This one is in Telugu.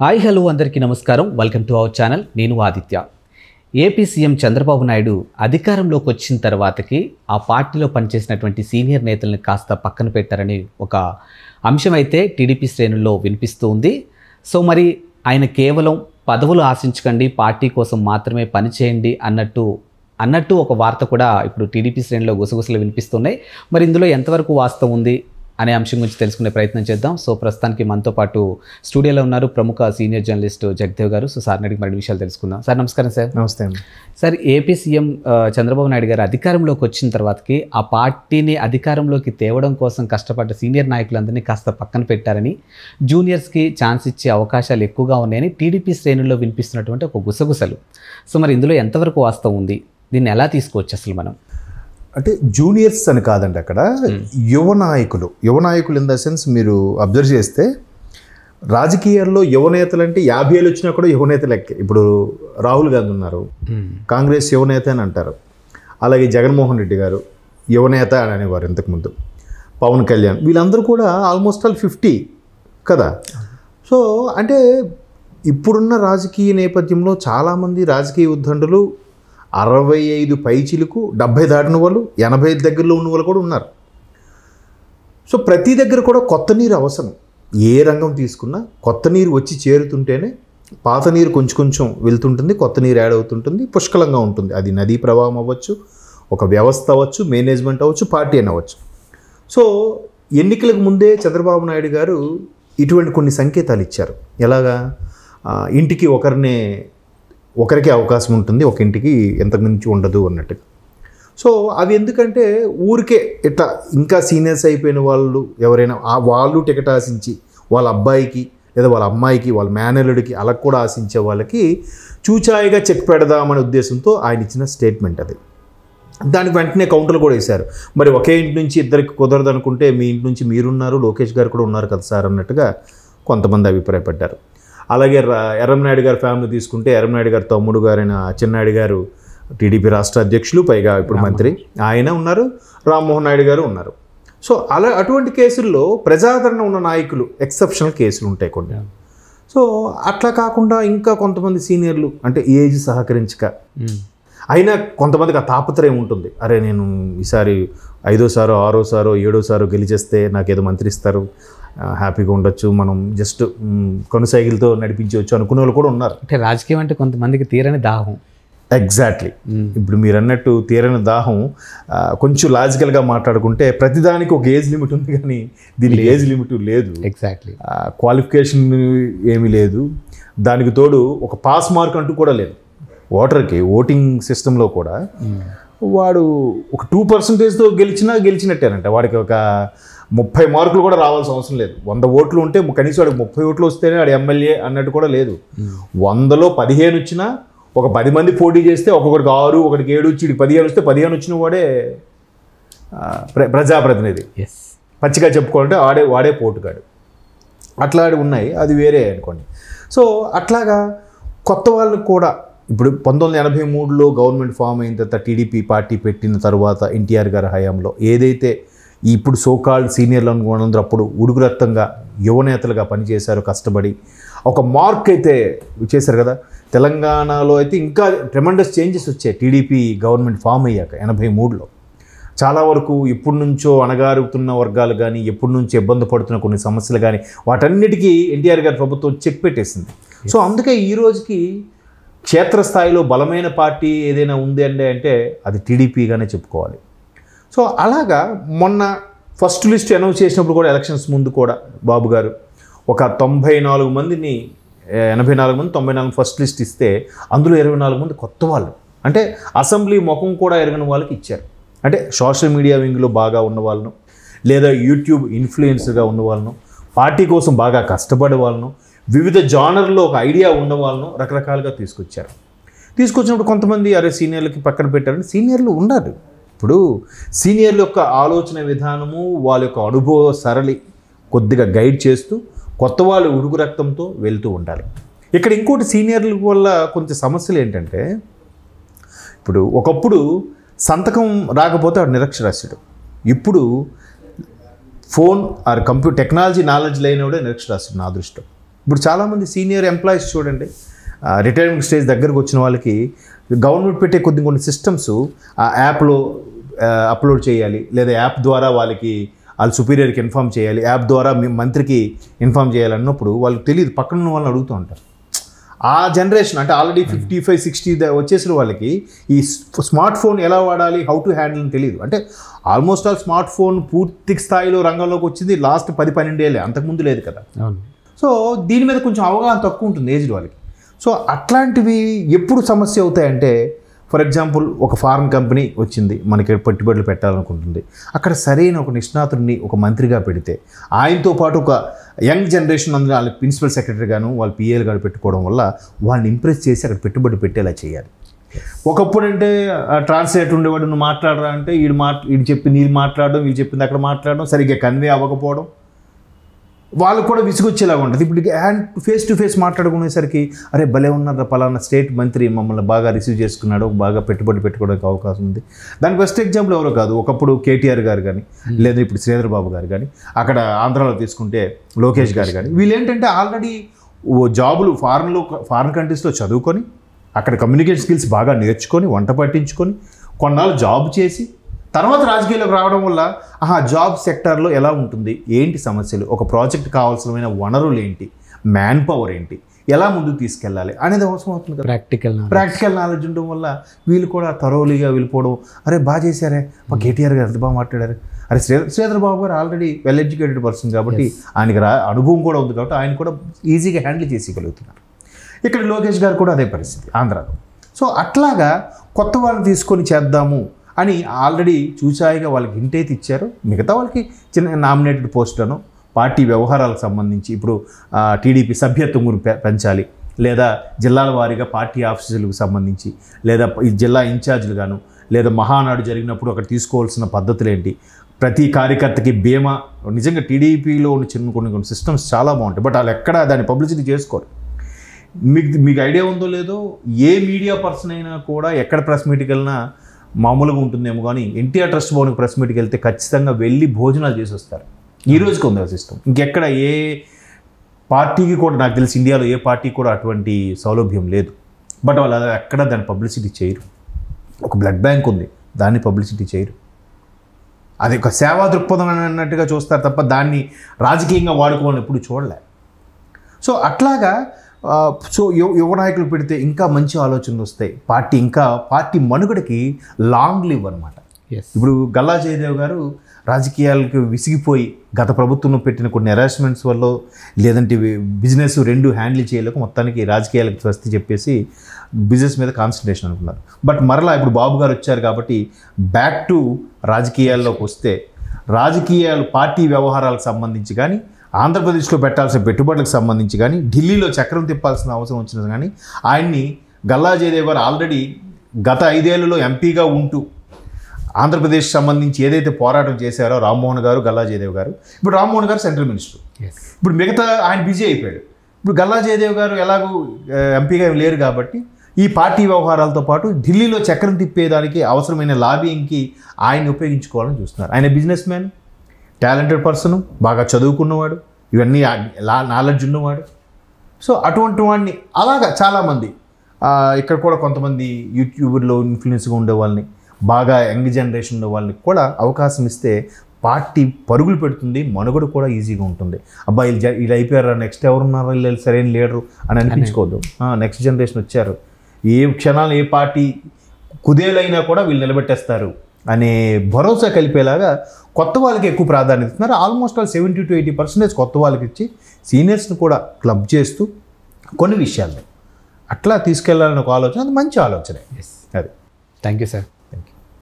హాయ్ హలో అందరికీ నమస్కారం వెల్కమ్ టు అవర్ ఛానల్ నేను ఆదిత్య ఏపీ సీఎం చంద్రబాబు నాయుడు అధికారంలోకి వచ్చిన తర్వాతకి ఆ పార్టీలో పనిచేసినటువంటి సీనియర్ నేతల్ని కాస్త పక్కన పెట్టారని ఒక అంశం అయితే టీడీపీ శ్రేణుల్లో వినిపిస్తూ ఉంది సో మరి ఆయన కేవలం పదవులు ఆశించకండి పార్టీ కోసం మాత్రమే పనిచేయండి అన్నట్టు అన్నట్టు ఒక వార్త కూడా ఇప్పుడు టీడీపీ శ్రేణిలో గుసగుసలు వినిపిస్తున్నాయి మరి ఇందులో ఎంతవరకు వాస్తవం ఉంది అనే అంశం గురించి తెలుసుకునే ప్రయత్నం చేద్దాం సో ప్రస్తుతానికి మనతో పాటు స్టూడియోలో ఉన్నారు ప్రముఖ సీనియర్ జర్నలిస్ట్ జగదేవ్ గారు సో సార్ అడిగి మరిన్ని విషయాలు తెలుసుకుందాం సార్ నమస్కారం సార్ నమస్తే అండి సార్ ఏపీ సీఎం ఆ, చంద్రబాబు నాయుడు గారు అధికారంలోకి వచ్చిన తర్వాతకి ఆ పార్టీని అధికారంలోకి తేవడం కోసం కష్టపడ్డ సీనియర్ నాయకులందరినీ కాస్త పక్కన పెట్టారని జూనియర్స్కి ఛాన్స్ ఇచ్చే అవకాశాలు ఎక్కువగా ఉన్నాయని టీడీపీ శ్రేణుల్లో వినిపిస్తున్నటువంటి ఒక గుసగుసలు సో మరి ఇందులో ఎంతవరకు వాస్తవం ఉంది దీన్ని ఎలా తీసుకోవచ్చు అసలు మనం అంటే జూనియర్స్ అని కాదండి అక్కడ యువ నాయకులు యువ నాయకులు ఇన్ ద సెన్స్ మీరు అబ్జర్వ్ చేస్తే రాజకీయాల్లో యువ నేతలు అంటే యాభై ఏళ్ళు వచ్చినా కూడా యువ నేత లెక్కే ఇప్పుడు రాహుల్ గాంధీ ఉన్నారు కాంగ్రెస్ యువ నేత అని అంటారు అలాగే జగన్మోహన్ రెడ్డి గారు యువ నేత అని అనేవారు ఇంతకుముందు పవన్ కళ్యాణ్ వీళ్ళందరూ కూడా ఆల్మోస్ట్ ఆల్ ఫిఫ్టీ కదా సో అంటే ఇప్పుడున్న రాజకీయ నేపథ్యంలో చాలామంది రాజకీయ ఉద్దండులు అరవై ఐదు పైచిలకు డెబ్భై దాటిన వాళ్ళు ఎనభై ఐదు దగ్గరలో ఉన్న వాళ్ళు కూడా ఉన్నారు సో ప్రతి దగ్గర కూడా కొత్త నీరు అవసరం ఏ రంగం తీసుకున్నా కొత్త నీరు వచ్చి చేరుతుంటేనే పాత నీరు కొంచెం కొంచెం వెళ్తుంటుంది కొత్త నీరు యాడ్ అవుతుంటుంది పుష్కలంగా ఉంటుంది అది నదీ ప్రవాహం అవ్వచ్చు ఒక వ్యవస్థ అవ్వచ్చు మేనేజ్మెంట్ అవ్వచ్చు పార్టీ అని అవ్వచ్చు సో ఎన్నికలకు ముందే చంద్రబాబు నాయుడు గారు ఇటువంటి కొన్ని సంకేతాలు ఇచ్చారు ఎలాగా ఆ, ఇంటికి ఒకరినే ఒకరికే అవకాశం ఉంటుంది ఒక ఇంటికి ఎంతకు మించి ఉండదు అన్నట్టు సో అవి ఎందుకంటే ఊరికే ఇట్లా ఇంకా సీనియర్స్ అయిపోయిన వాళ్ళు ఎవరైనా ఆ వాళ్ళు టికెట్ ఆశించి వాళ్ళ అబ్బాయికి లేదా వాళ్ళ అమ్మాయికి వాళ్ళ మేనల్లుడికి అలా కూడా ఆశించే వాళ్ళకి చూచాయిగా చెక్ పెడదామనే ఉద్దేశంతో ఆయన ఇచ్చిన స్టేట్మెంట్ అది దానికి వెంటనే కౌంటర్లు కూడా వేశారు మరి ఒకే ఇంటి నుంచి ఇద్దరికి కుదరదు అనుకుంటే మీ ఇంటి నుంచి మీరున్నారు లోకేష్ గారు కూడా ఉన్నారు కదా సార్ అన్నట్టుగా కొంతమంది అభిప్రాయపడ్డారు అలాగే రా- ఎర్రంనాయుడు గారి ఫ్యామిలీ తీసుకుంటే ఎర్రంనాయుడు గారి తమ్ముడు గారైన అచ్చెన్నాయుడు గారు టీడీపీ రాష్ట్ర అధ్యక్షులు పైగా ఇప్పుడు మంత్రి ఆయన ఉన్నారు రామ్మోహన్ నాయుడు గారు ఉన్నారు సో అలా అటువంటి కేసుల్లో ప్రజాదరణ ఉన్న నాయకులు ఎక్సెప్షనల్ కేసులు ఉంటాయి కొన్ని సో అట్లా కాకుండా ఇంకా కొంతమంది సీనియర్లు అంటే ఏజ్ సహకరించక అయినా కొంతమందికి ఆ తాపత్రయం ఉంటుంది అరే నేను ఈసారి ఐదోసారో ఆరోసారో ఏడోసారో గెలిచేస్తే నాకేదో మంత్రి ఇస్తారు ఆ, హ్యాపీగా ఉండొచ్చు మనం జస్ట్ మ్, కొనసాగిలతో నడిపించవచ్చు అనుకునే వాళ్ళు కూడా ఉన్నారు అంటే రాజకీయం అంటే కొంతమందికి తీరని దాహం ఎగ్జాక్ట్లీ ఇప్పుడు మీరు అన్నట్టు తీరని దాహం ఆ, కొంచెం లాజికల్గా మాట్లాడుకుంటే ప్రతిదానికి ఒక ఏజ్ లిమిట్ ఉంది కానీ దీనికి ఏజ్ లిమిట్ లేదు ఎగ్జాక్ట్లీ క్వాలిఫికేషన్ ఏమీ లేదు దానికి తోడు ఒక పాస్ మార్క్ అంటూ కూడా లేదు ఓటర్కి ఓటింగ్ సిస్టంలో కూడా వాడు ఒక టూ పర్సంటేజ్తో గెలిచినా గెలిచినట్టేనంట వాడికి ఒక ముప్పై మార్కులు కూడా రావాల్సిన అవసరం లేదు వంద ఓట్లు ఉంటే కనీసం వాడికి ముప్పై ఓట్లు వస్తేనే వాడు ఎమ్మెల్యే అన్నట్టు కూడా లేదు వందలో పదిహేను వచ్చినా ఒక పది మంది పోటీ చేస్తే ఒక్కొక్కడికి ఆరు ఒకటికి ఏడు వచ్చి వీడికి పదిహేను వస్తే పదిహేను వచ్చిన వాడే ఆ, ప్ర ప్రజాప్రతినిధి ఎస్ పచ్చిగా చెప్పుకోవాలంటే వాడే వాడే పోటుగాడు అట్లాంటి ఉన్నాయి అది వేరే అనుకోండి సో అట్లాగా కొత్త వాళ్ళకి కూడా ఇప్పుడు పంతొమ్మిది వందల ఎనభై మూడులో గవర్నమెంట్ ఫామ్ అయిన తర్వాత టీడీపీ పార్టీ పెట్టిన తర్వాత ఎన్టీఆర్ గారి హయాంలో ఏదైతే ఇప్పుడు సోకాల్డ్ సీనియర్లు అనుకున్నందరూ అప్పుడు ఉడుకురక్తంగా యువనేతలుగా పనిచేశారు కష్టపడి ఒక మార్క్ అయితే చేశారు కదా తెలంగాణలో అయితే ఇంకా ట్రెమండస్ చేంజెస్ వచ్చాయి టీడీపీ గవర్నమెంట్ ఫామ్ అయ్యాక ఎనభై మూడులో చాలా వరకు ఎప్పటి నుంచో అణగారుతున్న వర్గాలు కానీ ఎప్పటి నుంచో ఇబ్బంది పడుతున్న కొన్ని సమస్యలు కానీ వాటన్నిటికీ ఎన్టీఆర్ గారి ప్రభుత్వం చెక్ పెట్టేసింది సో అందుకే ఈ రోజుకి క్షేత్రస్థాయిలో బలమైన పార్టీ ఏదైనా ఉంది అంటే అంటే అది టీడీపీగానే చెప్పుకోవాలి సో అలాగా మొన్న ఫస్ట్ లిస్ట్ అనౌన్స్ చేసినప్పుడు కూడా ఎలక్షన్స్ ముందు కూడా బాబు గారు ఒక తొంభై నాలుగు మందిని ఏ, ఎనభై నాలుగు మంది తొంభై నాలుగు ఫస్ట్ లిస్ట్ ఇస్తే అందులో ఇరవై నాలుగు మంది కొత్త వాళ్ళు అంటే అసెంబ్లీ ముఖం కూడా ఎరగని వాళ్ళకి ఇచ్చారు అంటే సోషల్ మీడియా వింగ్లో బాగా ఉన్న వాళ్ళను లేదా యూట్యూబ్ ఇన్ఫ్లుయెన్సర్గా ఉన్న వాళ్ళను పార్టీ కోసం బాగా కష్టపడే వాళ్ళను వివిధ జానర్లో ఒక ఐడియా ఉన్న వాళ్ళను రకరకాలుగా తీసుకొచ్చారు తీసుకొచ్చినప్పుడు కొంతమంది అరే సీనియర్లకి పక్కన పెట్టారని సీనియర్లు ఉన్నారు ఇప్పుడు సీనియర్ల యొక్క ఆలోచన విధానము వాళ్ళ యొక్క అనుభవ సరళి కొద్దిగా గైడ్ చేస్తూ కొత్త వాళ్ళు ఉడుకు రక్తంతో వెళ్తూ ఉండాలి ఇక్కడ ఇంకోటి సీనియర్ల వల్ల కొంచెం సమస్యలు ఏంటంటే ఇప్పుడు ఒకప్పుడు సంతకం రాకపోతే వాడు నిరక్షరాస్యుడు ఇప్పుడు phone or computer technology knowledge లేనివాడే నిరక్షరాస్యుడు నా దృష్టిలో ఇప్పుడు చాలామంది సీనియర్ ఎంప్లాయీస్ చూడండి రిటైర్మెంట్ స్టేజ్ దగ్గరకు వచ్చిన వాళ్ళకి గవర్నమెంట్ పెట్టే కొద్ది కొన్ని సిస్టమ్స్ ఆ యాప్లో అప్లోడ్ చేయాలి లేదా యాప్ ద్వారా వాళ్ళకి వాళ్ళ సుపీరియర్కి ఇన్ఫామ్ చేయాలి యాప్ ద్వారా మీ మంత్రికి ఇన్ఫామ్ చేయాలి అన్నప్పుడు వాళ్ళకి తెలియదు పక్కన ఉన్న వాళ్ళని అడుగుతూ ఉంటారు ఆ జనరేషన్ అంటే ఆల్రెడీ ఫిఫ్టీ ఫైవ్ సిక్స్టీ వచ్చేసిన వాళ్ళకి ఈ స్మార్ట్ ఫోన్ ఎలా వాడాలి హౌ టు హ్యాండిల్ అని తెలియదు అంటే ఆల్మోస్ట్ ఆల్ స్మార్ట్ ఫోన్ పూర్తి స్థాయిలో రంగంలోకి వచ్చింది లాస్ట్ పది పన్నెండేళ్ళే అంతకుముందు లేదు కదా అవును సో దీని మీద కొంచెం అవగాహన తక్కువ ఉంటుంది ఏజ్డ్ వాళ్ళకి సో అట్లాంటివి ఎప్పుడు సమస్య అవుతాయంటే ఫర్ ఎగ్జాంపుల్ ఒక ఫారెన్ కంపెనీ వచ్చింది మనకి పెట్టుబడులు పెట్టాలనుకుంటుంది అక్కడ సరైన ఒక నిష్ణాతుడిని ఒక మంత్రిగా పెడితే ఆయనతో పాటు ఒక యంగ్ జనరేషన్ అందరూ వాళ్ళ ప్రిన్సిపల్ సెక్రటరీ గాను వాళ్ళ పిఏలు గాను పెట్టుకోవడం వల్ల వాళ్ళని ఇంప్రెస్ చేసి అక్కడ పెట్టుబడి పెట్టేలా చేయాలి ఒకప్పుడు అంటే ట్రాన్స్లేటర్ ఉండేవాడు నువ్వు మాట్లాడరా అంటే వీడు మాట్ వీడు చెప్పి నీళ్ళు మాట్లాడడం వీళ్ళు చెప్పింది అక్కడ మాట్లాడడం సరిగ్గా కన్వే అవ్వకపోవడం వాళ్ళకు కూడా విసుగొచ్చేలాగా ఉంటుంది ఇప్పుడు హ్యాండ్ ఫేస్ టు ఫేస్ మాట్లాడుకునేసరికి అరే భలే ఉన్నారు పలానా స్టేట్ మంత్రి మమ్మల్ని బాగా రిసీవ్ చేసుకున్నాడు బాగా పెట్టుబడి పెట్టుకోవడానికి అవకాశం ఉంది దానికి బెస్ట్ ఎగ్జాంపుల్ ఎవరో కాదు ఒకప్పుడు కేటీఆర్ గారు కానీ లేదా ఇప్పుడు శ్రీధర్ బాబు గారు కానీ అక్కడ ఆంధ్రాలో తీసుకుంటే లోకేష్ గారు కానీ వీళ్ళు ఏంటంటే ఆల్రెడీ ఓ జాబులు ఫారెన్లో ఫారెన్ కంట్రీస్లో చదువుకొని అక్కడ కమ్యూనికేషన్ స్కిల్స్ బాగా నేర్చుకొని వంట పట్టించుకొని కొన్నాళ్ళు జాబ్ చేసి తర్వాత రాజకీయాల్లోకి రావడం వల్ల ఆహా జాబ్ సెక్టార్లో ఎలా ఉంటుంది ఏంటి సమస్యలు ఒక ప్రాజెక్ట్ కావాల్సిన వనరులు ఏంటి మ్యాన్ పవర్ ఏంటి ఎలా ముందుకు తీసుకెళ్ళాలి అనేది అవసరం అవుతుంది కదా ప్రాక్టికల్ ప్రాక్టికల్ నాలెడ్జ్ ఉండడం వల్ల వీళ్ళు కూడా తరోలీగా వెళ్ళిపోవడం అరే బాగా చేశారే మా కేటీఆర్ గారు ఎంత బాగా మాట్లాడారు అరే శ్రీధర్ శ్రీధర్ బాబు గారు ఆల్రెడీ వెల్ ఎడ్యుకేటెడ్ పర్సన్ కాబట్టి ఆయనకి రా అనుభవం కూడా ఉంది కాబట్టి ఆయన కూడా ఈజీగా హ్యాండిల్ చేసేయగలుగుతున్నారు ఇక్కడ లోకేష్ గారు కూడా అదే పరిస్థితి ఆంధ్రాలో సో అట్లాగా కొత్త వాళ్ళని తీసుకొని చేద్దాము అని ఆల్రెడీ చూచాయిగా వాళ్ళకి హింట్ అయితే ఇచ్చారు మిగతా వాళ్ళకి చిన్న నామినేటెడ్ పోస్టులను పార్టీ వ్యవహారాలకు సంబంధించి ఇప్పుడు ఆ, టీడీపీ సభ్యత్వం గురి పె- పెంచాలి లేదా జిల్లాల వారీగా పార్టీ ఆఫీసులకు సంబంధించి లేదా ఈ జిల్లా ఇన్ఛార్జీలు గాను లేదా మహానాడు జరిగినప్పుడు అక్కడ తీసుకోవాల్సిన పద్ధతులు ఏంటి ప్రతి కార్యకర్తకి బీమా నిజంగా టీడీపీలో ఉన్న చిన్న కొన్ని కొన్ని సిస్టమ్స్ చాలా బాగుంటాయి బట్ వాళ్ళు ఎక్కడ దాన్ని పబ్లిసిటీ చేసుకోరు మీకు మీకు ఐడియా ఉందో లేదో ఏ మీడియా పర్సన్ అయినా కూడా ఎక్కడ ప్రెస్ మీట్కి వెళ్ళినా మామూలుగా ఉంటుందేమో కానీ ఎన్టీఆర్ ట్రస్ట్ భవన్కి ప్రెస్ మీట్కి వెళ్తే ఖచ్చితంగా వెళ్ళి భోజనాలు చేసి వస్తారు ఈ రోజుకి ఉంది ఆ సిస్టమ్ ఇంకెక్కడ ఏ పార్టీకి కూడా నాకు తెలిసి ఇండియాలో ఏ పార్టీకి కూడా అటువంటి సౌలభ్యం లేదు బట్ వాళ్ళు అలా ఎక్కడ దాన్ని పబ్లిసిటీ చేయరు ఒక బ్లడ్ బ్యాంక్ ఉంది దాన్ని పబ్లిసిటీ చేయరు అది ఒక సేవా దృక్పథం అన్నట్టుగా చూస్తారు తప్ప దాన్ని రాజకీయంగా వాడుకోవాలని ఎప్పుడు చూడలే సో అట్లాగా ఆ, సో యువ యువ నాయకులు పెడితే ఇంకా మంచి ఆలోచనలు వస్తాయి పార్టీ ఇంకా పార్టీ మనుగడకి లాంగ్ లివ్ అనమాట ఎస్ ఇప్పుడు గల్లా జయదేవ్ గారు రాజకీయాలకు విసిగిపోయి గత ప్రభుత్వంలో పెట్టిన కొన్ని హెరాస్మెంట్స్ వల్ల లేదంటే బిజినెస్ రెండు హ్యాండిల్ చేయలేక మొత్తానికి రాజకీయాలకు స్వస్తి చెప్పేసి బిజినెస్ మీద కాన్సన్ట్రేషన్ అనుకున్నారు బట్ మరలా ఇప్పుడు బాబు గారు వచ్చారు కాబట్టి బ్యాక్ టు రాజకీయాల్లోకి వస్తే రాజకీయాలు పార్టీ వ్యవహారాలకు సంబంధించి కానీ ఆంధ్రప్రదేశ్లో పెట్టాల్సిన పెట్టుబడులకు సంబంధించి కానీ ఢిల్లీలో చక్రం తిప్పాల్సిన అవసరం వచ్చినా కానీ ఆయన్ని గల్లా జయదేవ్ గారు ఆల్రెడీ గత ఐదేళ్లలో ఎంపీగా ఉంటూ ఆంధ్రప్రదేశ్ సంబంధించి ఏదైతే పోరాటం చేశారో రామ్మోహన్ గారు గల్లా జయదేవ్ గారు ఇప్పుడు రామ్మోహన్ గారు సెంట్రల్ మినిస్టర్ ఎస్ ఇప్పుడు మిగతా ఆయన బిజీ అయిపోయాడు ఇప్పుడు గల్లా జయదేవ్ గారు ఎలాగూ ఆ, ఎంపీగా లేరు కాబట్టి ఈ పార్టీ వ్యవహారాలతో పాటు ఢిల్లీలో చక్రం తిప్పేదానికి అవసరమైన లాబింగ్కి ఆయన్ని ఉపయోగించుకోవాలని చూస్తున్నారు ఆయన బిజినెస్ మ్యాన్ టాలెంటెడ్ పర్సన్ బాగా చదువుకున్నవాడు ఇవన్నీ నాలెడ్జ్ ఉన్నవాడు సో అటువంటి వాడిని అలాగా చాలామంది ఆ, ఇక్కడ కూడా కొంతమంది యూట్యూబర్లో ఇన్ఫ్లుయెన్స్గా ఉండే వాళ్ళని బాగా యంగ్ జనరేషన్ ఉండే వాళ్ళని కూడా అవకాశం ఇస్తే పార్టీ పరుగులు పెడుతుంది మనుగడ కూడా ఈజీగా ఉంటుంది అబ్బా వీళ్ళు జ- వీళ్ళు అయిపోయారా నెక్స్ట్ ఎవరున్నారు వీళ్ళు సరైన లీడరు అని అనిపించుకోవద్దు నెక్స్ట్ జనరేషన్ వచ్చారు ఏ క్షణాలు ఏ పార్టీ కుదేలైనా కూడా వీళ్ళు నిలబెట్టేస్తారు అనే భరోసా కలిపేలాగా కొత్త వాళ్ళకి ఎక్కువ ప్రాధాన్యత ఇస్తున్నారు almost all seventy to eighty percentage కొత్త వాళ్ళకి ఇచ్చి సీనియర్స్ని కూడా క్లబ్ చేస్తూ కొన్ని విషయాల్లో అట్లా తీసుకెళ్లాలని ఒక ఆలోచన అది మంచి ఆలోచనే ఎస్ అది థ్యాంక్ యూ సార్